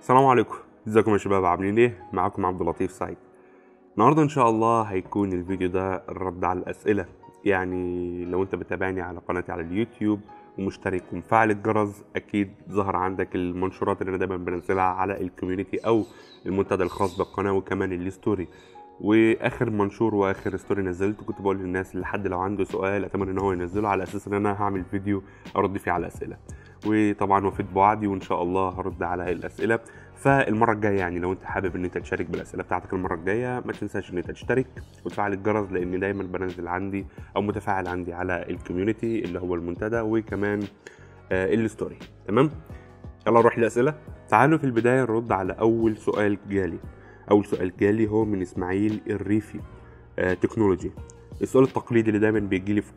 السلام عليكم ازيكم يا شباب عاملين ايه معاكم عبد اللطيف سعيد النهارده ان شاء الله هيكون الفيديو ده الرد على الاسئله يعني لو انت بتابعني على قناتي على اليوتيوب ومشترك ومفعل الجرس اكيد ظهر عندك المنشورات اللي انا دايما بنزلها على الكوميونتي او المنتدى الخاص بالقناه وكمان الستوري واخر منشور واخر ستوري نزلته كنت بقول للناس اللي حد لو عنده سؤال اتمنى ان هو ينزله على اساس ان انا هعمل فيديو ارد فيه على الاسئله وطبعا وفيت بوعدي وان شاء الله هرد على الاسئله فالمره الجايه يعني لو انت حابب ان انت تشارك بالاسئله بتاعتك المره الجايه ما تنساش ان انت تشترك وتفعل الجرس لان دايما بنزل عندي او متفاعل عندي على الكوميونتي اللي هو المنتدى وكمان آه الستوري تمام يلا نروح للاسئله تعالوا في البدايه نرد على اول سؤال جالي اول سؤال جالي هو من اسماعيل الريفي آه تكنولوجي السؤال التقليدي اللي دايما بيجي لي في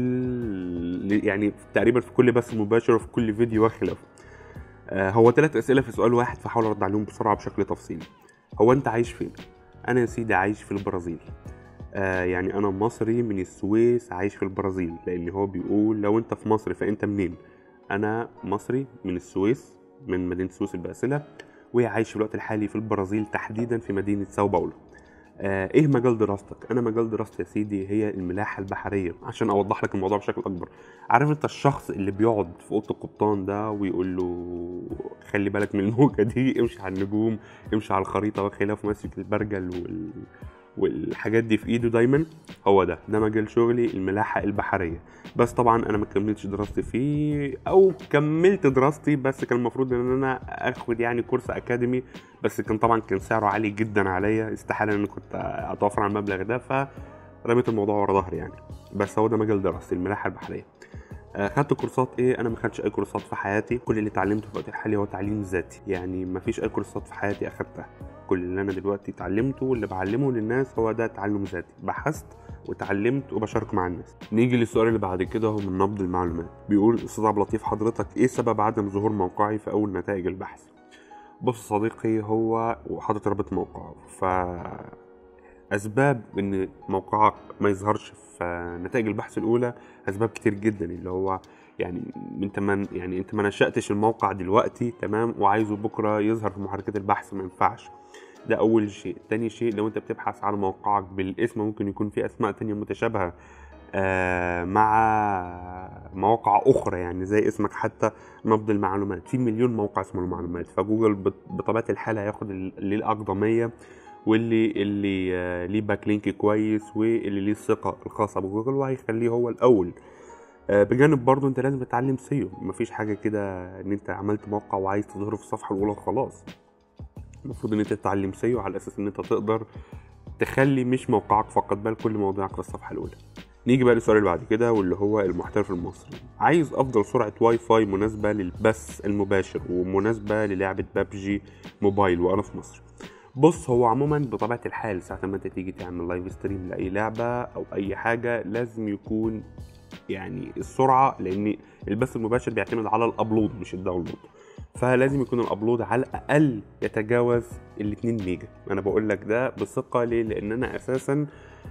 كل يعني تقريبا في كل بث مباشر وفي كل فيديو وخلافه آه هو ثلاث اسئله في سؤال واحد فحاول ارد عليهم بسرعه بشكل تفصيلي هو انت عايش فين انا يا سيدي عايش في البرازيل آه يعني انا مصري من السويس عايش في البرازيل لان هو بيقول لو انت في مصر فانت منين انا مصري من السويس من مدينه السويس الباسله وعايش في الوقت الحالي في البرازيل تحديدا في مدينه ساو باولو آه ايه مجال دراستك انا مجال دراستي يا سيدي هي الملاحه البحريه عشان اوضح لك الموضوع بشكل اكبر عارف انت الشخص اللي بيقعد في اوضه القبطان ده ويقول له خلي بالك من الموجه دي امشي على النجوم امشي على الخريطه وخلاف ماسك البرجل وال... والحاجات دي في ايده دايما هو ده ده مجال شغلي الملاحه البحريه بس طبعا انا ما كملتش دراستي فيه او كملت دراستي بس كان المفروض ان انا اخد يعني كورس اكاديمي بس كان طبعا كان سعره عالي جدا عليا استحاله ان انا كنت اتوفر على المبلغ ده فرميت الموضوع ورا ظهري يعني بس هو ده مجال دراستي الملاحه البحريه خدت كورسات ايه انا ما خدتش اي كورسات في حياتي كل اللي اتعلمته في الوقت الحالي هو تعليم ذاتي يعني ما فيش اي كورسات في حياتي اخدتها كل اللي انا دلوقتي اتعلمته واللي بعلمه للناس هو ده تعلم ذاتي بحثت وتعلمت وبشارك مع الناس نيجي للسؤال اللي بعد كده هو من نبض المعلومات بيقول استاذ عبد اللطيف حضرتك ايه سبب عدم ظهور موقعي في اول نتائج البحث بص صديقي هو وحاطط رابط موقعه ف اسباب ان موقعك ما يظهرش في نتائج البحث الاولى اسباب كتير جدا اللي هو يعني انت من يعني انت ما نشاتش الموقع دلوقتي تمام وعايزه بكره يظهر في محركات البحث ما ينفعش ده اول شيء تاني شيء لو انت بتبحث على موقعك بالاسم ممكن يكون في اسماء تانية متشابهه آه مع مواقع اخرى يعني زي اسمك حتى نبض المعلومات في مليون موقع اسمه المعلومات فجوجل بطبيعه الحال هياخد اللي الاقدميه واللي اللي آه ليه باك لينك كويس واللي ليه الثقه الخاصه بجوجل وهيخليه هو الاول آه بجانب برضو انت لازم تتعلم سيو مفيش حاجه كده ان انت عملت موقع وعايز تظهره في الصفحه الاولى وخلاص المفروض ان انت تتعلم سيو على اساس ان انت تقدر تخلي مش موقعك فقط بل كل مواضيعك في الصفحه الاولى نيجي بقى للسؤال اللي بعد كده واللي هو المحترف المصري عايز افضل سرعه واي فاي مناسبه للبث المباشر ومناسبه للعبه بابجي موبايل وانا في مصر بص هو عموما بطبيعه الحال ساعه ما انت تيجي تعمل لايف ستريم لاي لعبه او اي حاجه لازم يكون يعني السرعه لان البث المباشر بيعتمد على الابلود مش الداونلود فلازم يكون الابلود على الاقل يتجاوز ال 2 ميجا انا بقول لك ده بثقه ليه لان انا اساسا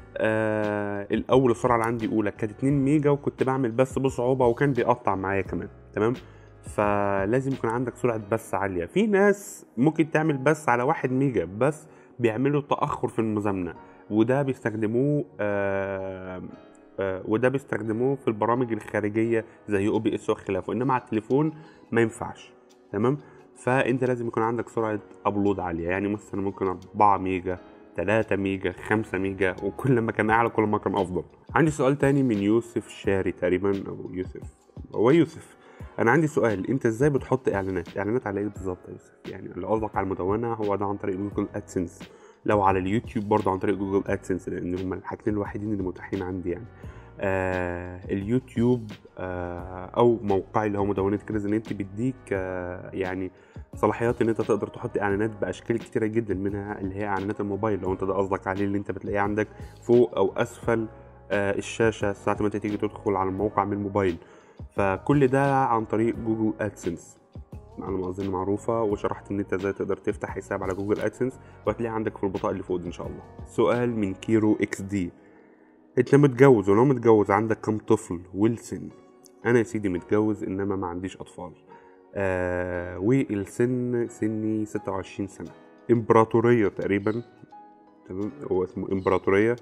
آه الاول السرعه اللي عندي اولى كانت 2 ميجا وكنت بعمل بث بصعوبه وكان بيقطع معايا كمان تمام فلازم يكون عندك سرعه بث عاليه في ناس ممكن تعمل بث على 1 ميجا بس بيعملوا تاخر في المزامنه وده بيستخدموه آه آه وده بيستخدموه في البرامج الخارجيه زي او بي اس وخلافه انما على التليفون ما ينفعش تمام فانت لازم يكون عندك سرعه ابلود عاليه يعني مثلا ممكن 4 ميجا 3 ميجا 5 ميجا وكل ما كان اعلى كل ما كان افضل عندي سؤال تاني من يوسف شاري تقريبا او يوسف هو يوسف انا عندي سؤال انت ازاي بتحط اعلانات اعلانات على ايه بالظبط يا يوسف يعني اللي قصدك على المدونه هو ده عن طريق جوجل ادسنس لو على اليوتيوب برضه عن طريق جوجل ادسنس لان هم الحاجتين الوحيدين اللي متاحين عندي يعني آه اليوتيوب آه او موقعي اللي هو مدونه كريز نت بيديك آه يعني صلاحيات ان انت تقدر تحط اعلانات باشكال كتيره جدا منها اللي هي اعلانات الموبايل لو انت ده قصدك عليه اللي انت بتلاقيه عندك فوق او اسفل آه الشاشه ساعه ما انت تيجي تدخل على الموقع من الموبايل فكل ده عن طريق جوجل ادسنس معلومة أظن معروفة وشرحت إن أنت إزاي تقدر تفتح حساب على جوجل أدسنس وهتلاقيه عندك في البطاقة اللي فوق دي إن شاء الله. سؤال من كيرو إكس دي أنت متجوز ولو متجوز عندك كم طفل والسن؟ أنا يا سيدي متجوز إنما ما عنديش أطفال. آه والسن سني 26 سنة إمبراطورية تقريبا تمام هو اسمه إمبراطورية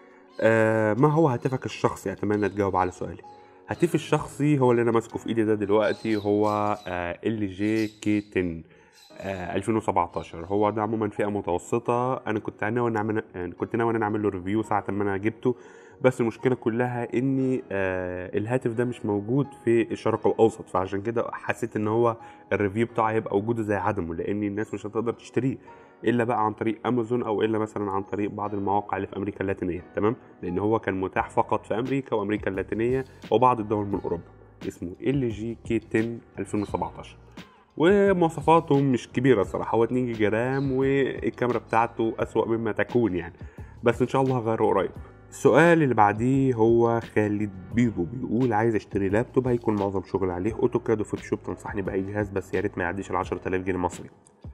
آه ما هو هاتفك الشخصي أتمنى تجاوب على سؤالي هاتفي الشخصي هو اللي أنا ماسكه في إيدي ده دلوقتي هو ال جي كي 10 آه 2017 هو ده عموما فئه متوسطه انا كنت ناوي نعمل يعني كنت ناوي ان انا اعمل له ريفيو ساعه ما انا جبته بس المشكله كلها ان آه الهاتف ده مش موجود في الشرق الاوسط فعشان كده حسيت ان هو الريفيو بتاعه هيبقى وجوده زي عدمه لان الناس مش هتقدر تشتريه الا بقى عن طريق امازون او الا مثلا عن طريق بعض المواقع اللي في امريكا اللاتينيه تمام لان هو كان متاح فقط في امريكا وامريكا اللاتينيه وبعض الدول من اوروبا اسمه ال جي كي 10 2017 ومواصفاته مش كبيرة الصراحة هو 2 جيجا رام والكاميرا بتاعته أسوأ مما تكون يعني بس إن شاء الله هغيره قريب السؤال اللي بعديه هو خالد بيبو بيقول عايز اشتري لابتوب هيكون معظم شغل عليه اوتوكاد وفوتوشوب تنصحني باي جهاز بس يا ريت ما يعديش ال 10000 جنيه مصري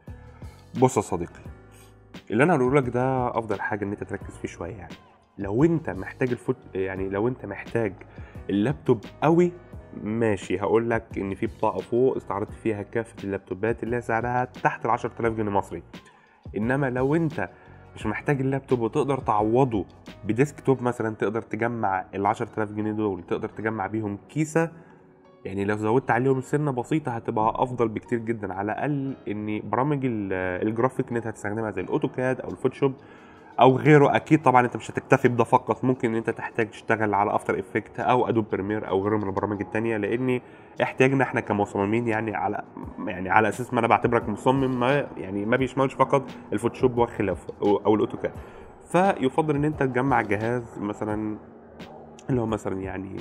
بص يا صديقي اللي انا هقوله لك ده افضل حاجه ان انت تركز فيه شويه يعني لو انت محتاج الفوت يعني لو انت محتاج اللابتوب قوي ماشي هقول لك ان في بطاقه فوق استعرضت فيها كافه اللابتوبات اللي سعرها تحت ال 10000 جنيه مصري انما لو انت مش محتاج اللابتوب وتقدر تعوضه بديسك توب مثلا تقدر تجمع ال 10000 جنيه دول تقدر تجمع بيهم كيسه يعني لو زودت عليهم سنه بسيطه هتبقى افضل بكتير جدا على الاقل ان برامج الجرافيك اللي انت هتستخدمها زي الاوتوكاد او الفوتوشوب او غيره اكيد طبعا انت مش هتكتفي بده فقط ممكن ان انت تحتاج تشتغل على افتر افكت او ادوب بريمير او غيره من البرامج التانية لان احتياجنا احنا كمصممين يعني على يعني على اساس ما انا بعتبرك مصمم ما يعني ما بيشملش فقط الفوتوشوب وخلافه او الاوتوكاد فيفضل ان انت تجمع جهاز مثلا اللي هو مثلا يعني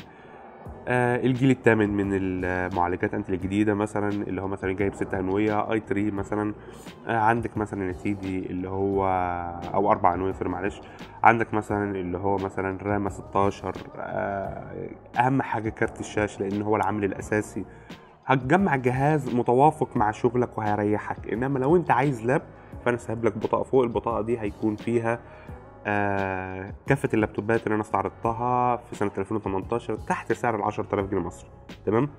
آه الجيل الثامن من المعالجات انت الجديده مثلا اللي هو مثلا جايب 6 انويه اي 3 مثلا آه عندك مثلا يا سيدي اللي هو او 4 انويه سوري معلش عندك مثلا اللي هو مثلا رام 16 آه اهم حاجه كارت الشاشه لان هو العامل الاساسي هتجمع جهاز متوافق مع شغلك وهيريحك انما لو انت عايز لاب فانا سايب لك بطاقه فوق البطاقه دي هيكون فيها آه كافة اللابتوبات اللي أنا استعرضتها في سنة 2018 تحت سعر ال 10000 جنيه مصري تمام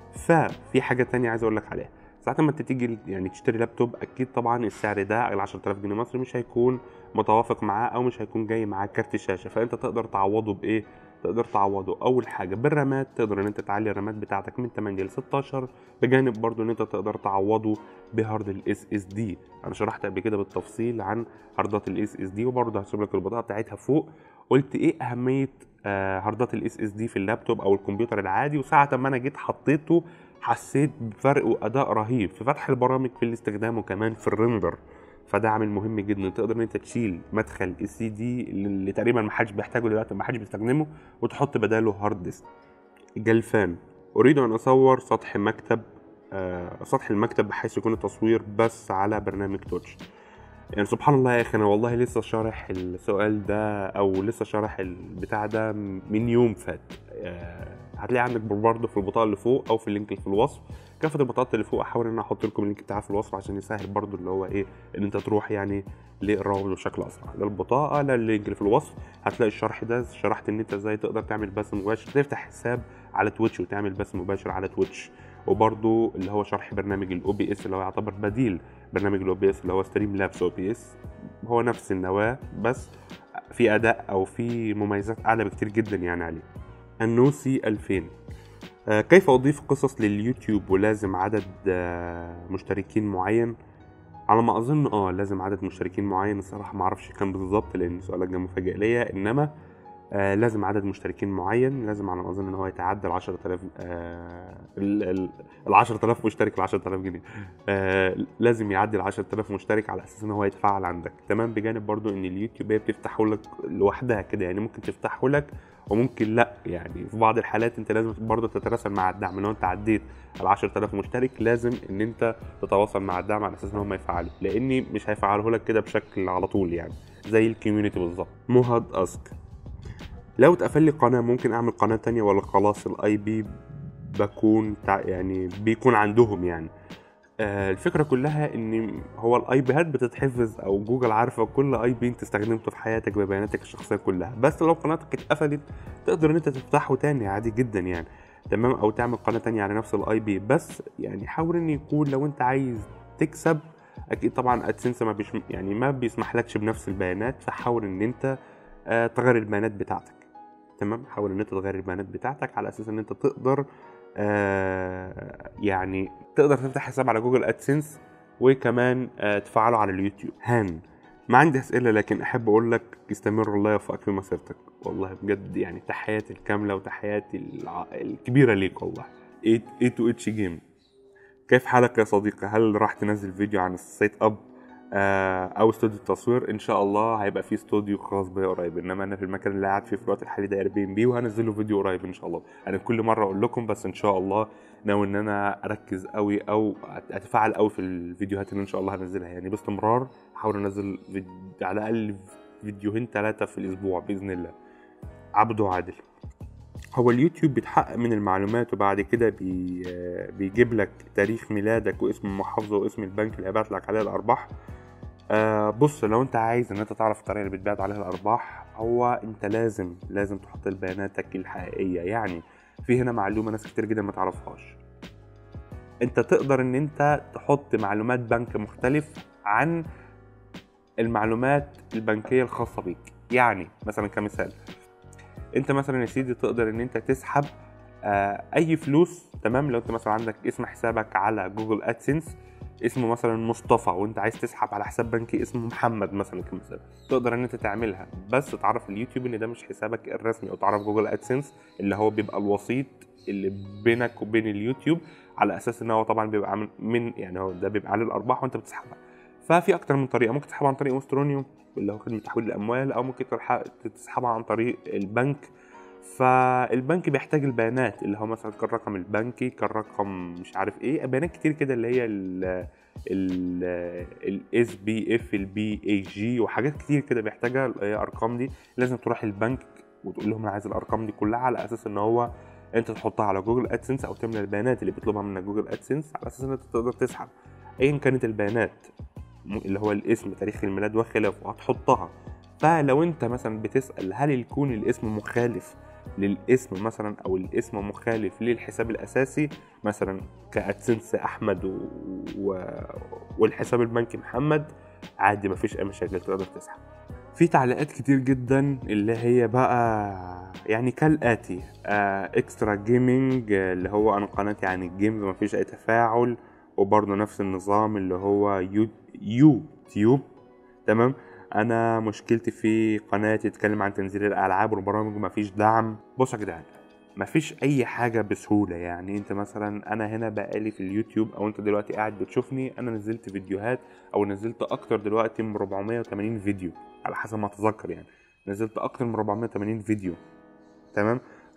ففي حاجة تانية عايز أقول لك عليها ساعة ما أنت تيجي يعني تشتري لابتوب أكيد طبعا السعر ده ال 10000 جنيه مصري مش هيكون متوافق معاه أو مش هيكون جاي معاه كارت الشاشة فأنت تقدر تعوضه بإيه؟ تقدر تعوضه اول حاجه بالرامات تقدر ان انت تعلي الرامات بتاعتك من 8 ل 16 بجانب برضو ان انت تقدر تعوضه بهارد الاس اس دي انا شرحت قبل كده بالتفصيل عن هاردات الاس اس دي وبرضه هسيب لك البطاقه بتاعتها فوق قلت ايه اهميه آه هاردات الاس اس دي في اللابتوب او الكمبيوتر العادي وساعه ما انا جيت حطيته حسيت بفرق واداء رهيب في فتح البرامج في الاستخدام وكمان في الريندر فده عامل مهم جدا تقدر ان انت تشيل مدخل السي دي اللي تقريبا ما حدش بيحتاجه دلوقتي ما حدش بيستخدمه وتحط بداله هارد ديسك جلفان اريد ان اصور سطح مكتب آه سطح المكتب بحيث يكون التصوير بس على برنامج توتش يعني سبحان الله يا اخي انا والله لسه شارح السؤال ده او لسه شارح البتاع ده من يوم فات آه هتلاقي عندك برضه في البطاقه اللي فوق او في اللينك اللي في الوصف كافه البطاقات اللي فوق احاول ان انا احط لكم اللينك بتاعها في الوصف عشان يسهل برضه اللي هو ايه ان انت تروح يعني للروابط بشكل اسرع لا البطاقه لا اللينك اللي في الوصف هتلاقي الشرح ده شرحت ان انت ازاي تقدر تعمل بث مباشر تفتح حساب على تويتش وتعمل بث مباشر على تويتش وبرضه اللي هو شرح برنامج الاو بي اس اللي هو يعتبر بديل برنامج الاو بي اس اللي هو ستريم لابس او بي اس هو نفس النواه بس في اداء او في مميزات اعلى بكتير جدا يعني عليه النوسي 2000 آه كيف اضيف قصص لليوتيوب ولازم عدد آه مشتركين معين على ما اظن اه لازم عدد مشتركين معين الصراحه ما اعرفش كام بالظبط لان سؤالك ده مفاجئ ليا انما آه لازم عدد مشتركين معين لازم على ما اظن ان هو يتعدى ال 10000 آه ال 10000 مشترك ال 10000 جنيه آه لازم يعدي ال 10000 مشترك على اساس ان هو يتفعل عندك تمام بجانب برضو ان اليوتيوب هي بتفتحه لك لوحدها كده يعني ممكن تفتحه لك وممكن لا يعني في بعض الحالات انت لازم برضه تتراسل مع الدعم لو انت عديت ال 10000 مشترك لازم ان انت تتواصل مع الدعم على اساس ان هم يفعلوا لاني مش هيفعله لك كده بشكل على طول يعني زي الكوميونتي بالظبط مهد اسك لو اتقفل لي قناه ممكن اعمل قناه تانية ولا خلاص الاي بي بكون يعني بيكون عندهم يعني آه الفكره كلها ان هو الاي بيات بتتحفظ او جوجل عارفه كل اي بي انت استخدمته في حياتك ببياناتك الشخصيه كلها بس لو قناتك اتقفلت تقدر ان انت تفتحه تاني عادي جدا يعني تمام او تعمل قناه تانية على نفس الاي بي بس يعني حاول ان يكون لو انت عايز تكسب اكيد طبعا ادسنس ما بيش يعني ما بيسمحلكش بنفس البيانات فحاول ان انت آه، تغير البيانات بتاعتك تمام حاول ان انت تغير البيانات بتاعتك على اساس ان انت تقدر آه، يعني تقدر تفتح حساب على جوجل ادسنس وكمان آه، تفعله على اليوتيوب هان ما عندي اسئله لكن احب اقول لك استمر الله يوفقك في مسيرتك والله بجد يعني تحياتي الكامله وتحياتي الع- الكبيره ليك والله اي تو اتش جيم كيف حالك يا صديقي هل راح تنزل فيديو عن السيت اب آه، او استوديو التصوير ان شاء الله هيبقى في استوديو خاص بيا قريب انما انا في المكان اللي قاعد فيه في الوقت الحالي ده اير بي ام بي وهنزله فيديو قريب ان شاء الله انا كل مره اقول لكم بس ان شاء الله ناوي ان انا اركز قوي او اتفاعل قوي في الفيديوهات اللي ان شاء الله هنزلها يعني باستمرار احاول انزل فيديو على الاقل فيديوهين ثلاثه في الاسبوع باذن الله عبده عادل هو اليوتيوب بيتحقق من المعلومات وبعد كده بي بيجيب لك تاريخ ميلادك واسم المحافظة واسم البنك اللي هيبعت لك عليه الأرباح آه بص لو انت عايز ان انت تعرف الطريقة اللي بتبعت عليها الأرباح هو انت لازم لازم تحط بياناتك الحقيقية يعني في هنا معلومة ناس كتير جدا ما تعرفهاش انت تقدر ان انت تحط معلومات بنك مختلف عن المعلومات البنكية الخاصة بيك يعني مثلا كمثال انت مثلا يا سيدي تقدر ان انت تسحب آه، اي فلوس تمام لو انت مثلا عندك اسم حسابك على جوجل ادسنس اسمه مثلا مصطفى وانت عايز تسحب على حساب بنكي اسمه محمد مثلا كمثال تقدر ان انت تعملها بس تعرف اليوتيوب ان ده مش حسابك الرسمي او تعرف جوجل ادسنس اللي هو بيبقى الوسيط اللي بينك وبين اليوتيوب على اساس ان هو طبعا بيبقى عامل من يعني هو ده بيبقى عليه الارباح وانت بتسحبها ففي اكتر من طريقه ممكن تسحبها عن طريق مسترونيوم اللي هو خدمه تحويل الاموال او ممكن تلح- تسحبها عن طريق البنك فالبنك بيحتاج البيانات اللي هو مثلا كالرقم البنكي كالرقم مش عارف ايه بيانات كتير كده اللي هي ال الاس بي اف البي اي جي وحاجات كتير كده بيحتاجها اللي هي ارقام دي لازم تروح البنك وتقول لهم انا عايز الارقام دي كلها على اساس ان هو انت تحطها على جوجل ادسنس او تملى البيانات اللي بيطلبها منك جوجل ادسنس على اساس ان انت تقدر تسحب ايا كانت البيانات م- اللي هو الاسم تاريخ الميلاد وخلافه هتحطها فلو انت مثلا بتسال هل يكون الاسم مخالف للاسم مثلا او الاسم مخالف للحساب الاساسي مثلا كادسنس احمد و... و... والحساب البنكي محمد عادي مفيش اي مشاكل تقدر تسحب في تعليقات كتير جدا اللي هي بقى يعني كالاتي آه اكسترا جيمنج آه، اللي هو انا قناتي عن الجيمز مفيش اي تفاعل وبرضه نفس النظام اللي هو يو يوتيوب تمام انا مشكلتي في قناتي تتكلم عن تنزيل الالعاب والبرامج مفيش دعم بص يا جدعان مفيش اي حاجه بسهوله يعني انت مثلا انا هنا بقالي في اليوتيوب او انت دلوقتي قاعد بتشوفني انا نزلت فيديوهات او نزلت اكتر دلوقتي من 480 فيديو على حسب ما اتذكر يعني نزلت اكتر من 480 فيديو تمام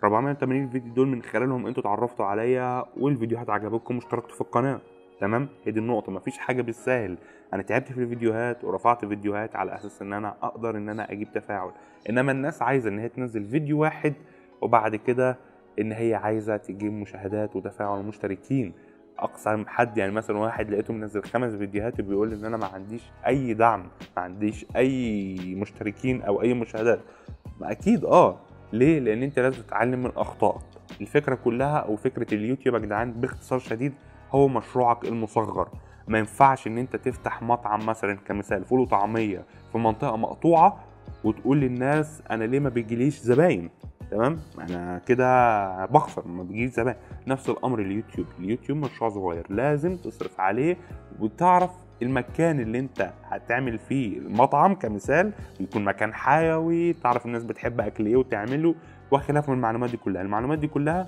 480 فيديو دول من خلالهم انتوا اتعرفتوا عليا والفيديوهات عجبتكم واشتركتوا في القناه تمام هي دي النقطه مفيش حاجه بالسهل انا تعبت في الفيديوهات ورفعت فيديوهات على اساس ان انا اقدر ان انا اجيب تفاعل انما الناس عايزه ان هي تنزل فيديو واحد وبعد كده ان هي عايزه تجيب مشاهدات وتفاعل ومشتركين اقصى حد يعني مثلا واحد لقيته منزل خمس فيديوهات وبيقول ان انا ما عنديش اي دعم ما عنديش اي مشتركين او اي مشاهدات ما اكيد اه ليه لان انت لازم تتعلم من اخطائك الفكره كلها او فكره اليوتيوب يا جدعان باختصار شديد هو مشروعك المصغر ما ينفعش ان انت تفتح مطعم مثلا كمثال فول وطعميه في منطقه مقطوعه وتقول للناس انا ليه ما بيجيليش زباين تمام انا كده بخسر ما بيجيش زباين نفس الامر اليوتيوب اليوتيوب مشروع صغير لازم تصرف عليه وتعرف المكان اللي انت هتعمل فيه المطعم كمثال يكون مكان حيوي تعرف الناس بتحب اكل ايه وتعمله وخلاف من المعلومات دي كلها المعلومات دي كلها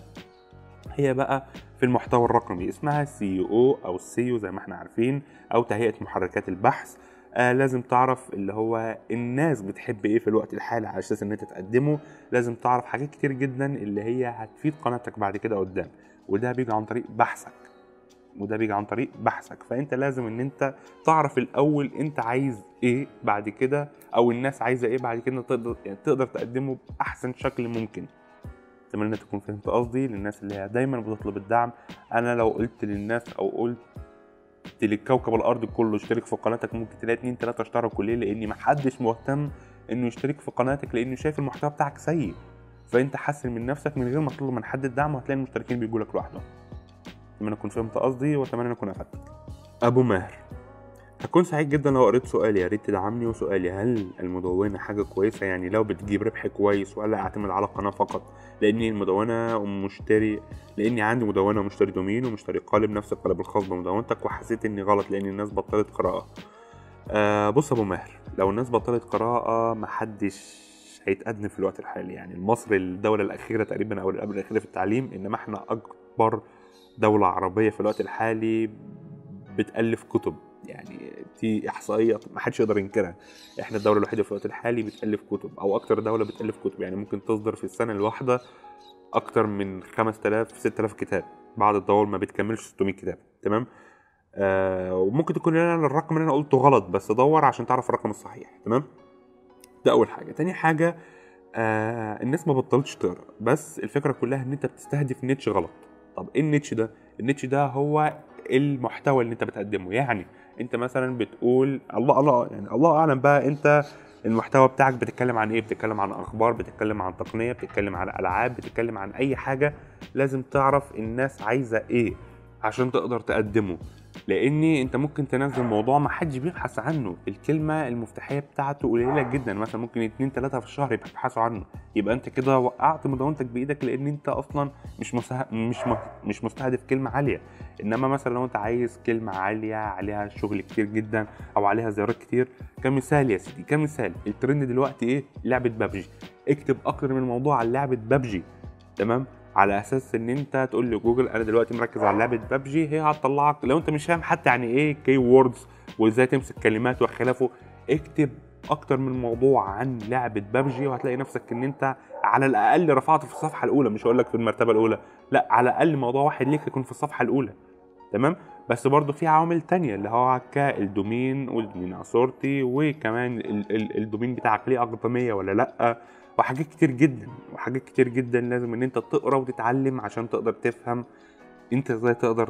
هي بقى في المحتوى الرقمي اسمها سي او او سيو زي ما احنا عارفين او تهيئه محركات البحث آه لازم تعرف اللي هو الناس بتحب ايه في الوقت الحالي على اساس ان انت تقدمه لازم تعرف حاجات كتير جدا اللي هي هتفيد قناتك بعد كده قدام وده بيجي عن طريق بحثك وده بيجي عن طريق بحثك فانت لازم ان انت تعرف الاول انت عايز ايه بعد كده او الناس عايزه ايه بعد كده تقدر يعني تقدر تقدمه باحسن شكل ممكن اتمنى تكون فهمت قصدي للناس اللي هي دايما بتطلب الدعم انا لو قلت للناس او قلت للكوكب الارض كله اشترك في قناتك ممكن تلاقي اتنين تلاته اشتركوا ليه لان محدش مهتم انه يشترك في قناتك لانه شايف المحتوى بتاعك سيء فانت حسن من نفسك من غير ما تطلب من حد الدعم وهتلاقي المشتركين بيجوا لك لوحدهم اتمنى اكون فهمت قصدي واتمنى ان اكون افدتك ابو ماهر هكون سعيد جدا لو قريت سؤالي يا ريت تدعمني وسؤالي هل المدونة حاجة كويسة يعني لو بتجيب ربح كويس ولا اعتمد على القناة فقط لاني المدونة ومشتري لاني عندي مدونة ومشتري دومين ومشتري قالب نفس القالب الخاص بمدونتك وحسيت اني غلط لان الناس بطلت قراءة آه بص يا ابو ماهر لو الناس بطلت قراءة محدش هيتقدم في الوقت الحالي يعني مصر الدولة الأخيرة تقريبا أو قبل الأخيرة في التعليم إنما إحنا أكبر دولة عربية في الوقت الحالي بتألف كتب يعني دي إحصائية محدش يقدر ينكرها إحنا الدولة الوحيدة في الوقت الحالي بتألف كتب أو أكتر دولة بتألف كتب يعني ممكن تصدر في السنة الواحدة أكتر من 5000 6000 كتاب بعض الدول ما بتكملش 600 كتاب تمام آه وممكن تكون انا الرقم اللي انا قلته غلط بس دور عشان تعرف الرقم الصحيح تمام ده اول حاجه تاني حاجه آه الناس ما بطلتش تقرا بس الفكره كلها ان انت بتستهدف نيتش غلط طب ايه النيتش ده النيتش ده هو المحتوى اللي انت بتقدمه يعني انت مثلا بتقول الله الله يعني الله اعلم بقى انت المحتوى بتاعك بتتكلم عن ايه بتتكلم عن اخبار بتتكلم عن تقنيه بتتكلم عن العاب بتتكلم عن اي حاجه لازم تعرف الناس عايزه ايه عشان تقدر تقدمه لاني انت ممكن تنزل موضوع ما حدش بيبحث عنه الكلمه المفتاحيه بتاعته قليله جدا مثلا ممكن اتنين تلاته في الشهر يبحثوا عنه يبقى انت كده وقعت مدونتك بايدك لان انت اصلا مش مسه... مش م... مش مستهدف كلمه عاليه انما مثلا لو انت عايز كلمه عاليه عليها شغل كتير جدا او عليها زيارات كتير كمثال يا سيدي كمثال الترند دلوقتي ايه لعبه بابجي اكتب اكتر من موضوع عن لعبه بابجي تمام على اساس ان انت تقول لجوجل انا دلوقتي مركز على لعبه ببجي هي هتطلعك لو انت مش فاهم حتى يعني ايه كي ووردز وازاي تمسك كلمات وخلافه اكتب اكتر من موضوع عن لعبه ببجي وهتلاقي نفسك ان انت على الاقل رفعت في الصفحه الاولى مش هقول لك في المرتبه الاولى لا على الاقل موضوع واحد ليك يكون في الصفحه الاولى تمام بس برضه في عوامل تانية اللي هو كالدومين والدومين اثورتي وكمان ال- ال- الدومين بتاعك ليه اقدميه ولا لا وحاجات كتير جدا وحاجات كتير جدا لازم ان انت تقرا وتتعلم عشان تقدر تفهم انت ازاي تقدر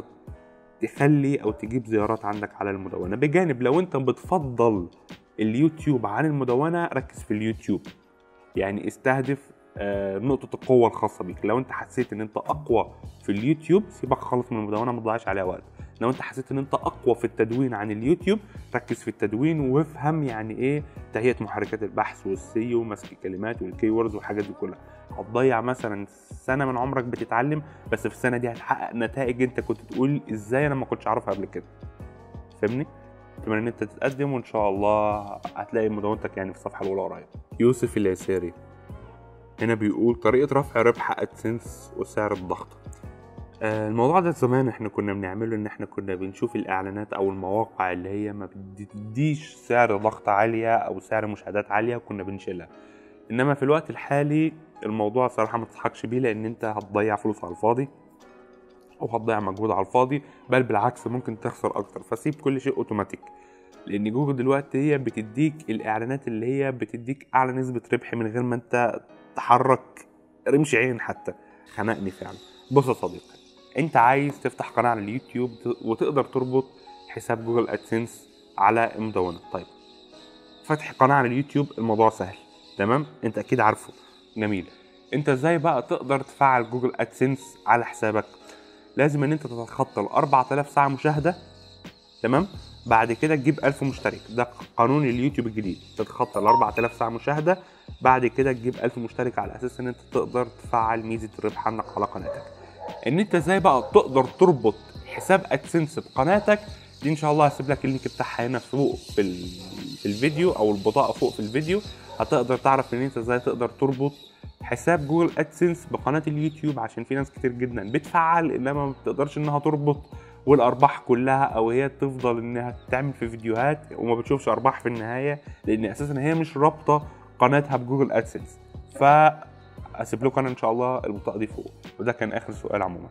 تخلي او تجيب زيارات عندك على المدونه بجانب لو انت بتفضل اليوتيوب عن المدونه ركز في اليوتيوب يعني استهدف آه، نقطة القوة الخاصة بيك لو انت حسيت ان انت اقوى في اليوتيوب سيبك خالص من المدونة ما تضيعش عليها وقت لو انت حسيت ان انت اقوى في التدوين عن اليوتيوب ركز في التدوين وافهم يعني ايه تهيئة محركات البحث والسيو ومسك الكلمات والكي ووردز والحاجات دي كلها هتضيع مثلا سنة من عمرك بتتعلم بس في السنة دي هتحقق نتائج انت كنت تقول ازاي انا ما كنتش اعرفها قبل كده فاهمني؟ اتمنى ان انت تتقدم وان شاء الله هتلاقي مدونتك يعني في الصفحة الاولى قريب يوسف اليساري هنا بيقول طريقة رفع ربح ادسنس وسعر الضغط آه، الموضوع ده زمان احنا كنا بنعمله ان احنا كنا بنشوف الاعلانات او المواقع اللي هي ما بتديش سعر ضغط عالية او سعر مشاهدات عالية وكنا بنشيلها انما في الوقت الحالي الموضوع صراحة ما تضحكش بيه لان انت هتضيع فلوس على الفاضي او هتضيع مجهود على الفاضي بل بالعكس ممكن تخسر اكتر فسيب كل شيء اوتوماتيك لان جوجل دلوقتي هي بتديك الاعلانات اللي هي بتديك اعلى نسبة ربح من غير ما انت تحرك رمش عين حتى خنقني فعلا بص يا صديقي انت عايز تفتح قناه على اليوتيوب وتقدر تربط حساب جوجل ادسنس على مدونه طيب فتح قناه على اليوتيوب الموضوع سهل تمام انت اكيد عارفه جميل انت ازاي بقى تقدر تفعل جوجل ادسنس على حسابك لازم ان انت تتخطى ال 4000 ساعه مشاهده تمام بعد كده تجيب 1000 مشترك ده قانون اليوتيوب الجديد تتخطى ال 4000 ساعه مشاهده بعد كده تجيب 1000 مشترك على اساس ان انت تقدر تفعل ميزه الربح عندك على قناتك ان انت ازاي بقى تقدر تربط حساب ادسنس بقناتك دي ان شاء الله هسيب لك اللينك بتاعها هنا فوق في ال... في الفيديو او البطاقه فوق في الفيديو هتقدر تعرف ان انت ازاي تقدر تربط حساب جوجل ادسنس بقناه اليوتيوب عشان في ناس كتير جدا بتفعل انما ما بتقدرش انها تربط والارباح كلها او هي تفضل انها تعمل في فيديوهات وما بتشوفش ارباح في النهايه لان اساسا هي مش رابطه قناتها بجوجل ادسنس ف اسيب لكم انا ان شاء الله البطاقه دي فوق وده كان اخر سؤال عموما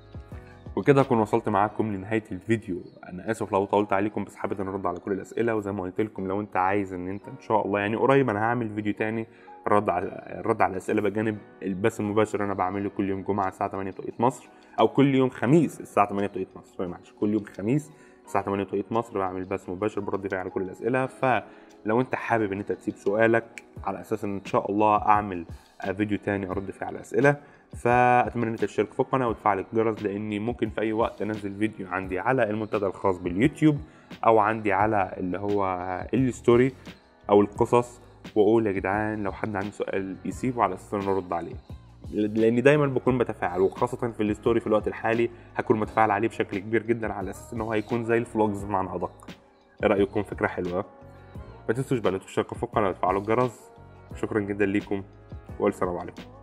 وكده اكون وصلت معاكم لنهايه الفيديو انا اسف لو طولت عليكم بس حابب ان ارد على كل الاسئله وزي ما قلت لكم لو انت عايز ان انت ان شاء الله يعني قريب انا هعمل فيديو تاني الرد على الرد على الاسئله بجانب البث المباشر انا بعمله كل يوم جمعه الساعه 8 توقيت مصر او كل يوم خميس الساعه 8 توقيت مصر سوري معلش كل يوم خميس الساعه 8 توقيت مصر بعمل بث مباشر برد فيه على كل الاسئله فلو انت حابب ان انت تسيب سؤالك على اساس ان ان شاء الله اعمل آه، فيديو تاني ارد فيه على الاسئله فاتمنى ان انت تشترك في القناه وتفعل الجرس لاني ممكن في اي وقت انزل فيديو عندي على المنتدى الخاص باليوتيوب او عندي على اللي هو الستوري او القصص واقول يا جدعان لو حد عنده سؤال يسيبه على اساس ان انا ارد عليه لاني دايما بكون بتفاعل وخاصه في الستوري في الوقت الحالي هكون متفاعل عليه بشكل كبير جدا على اساس ان هو هيكون زي الفلوجز بمعنى ادق ايه رايكم فكره حلوه ما تنسوش بقى ان انتوا تشتركوا في القناه وتفعلوا الجرس شكرا جدا ليكم والسلام عليكم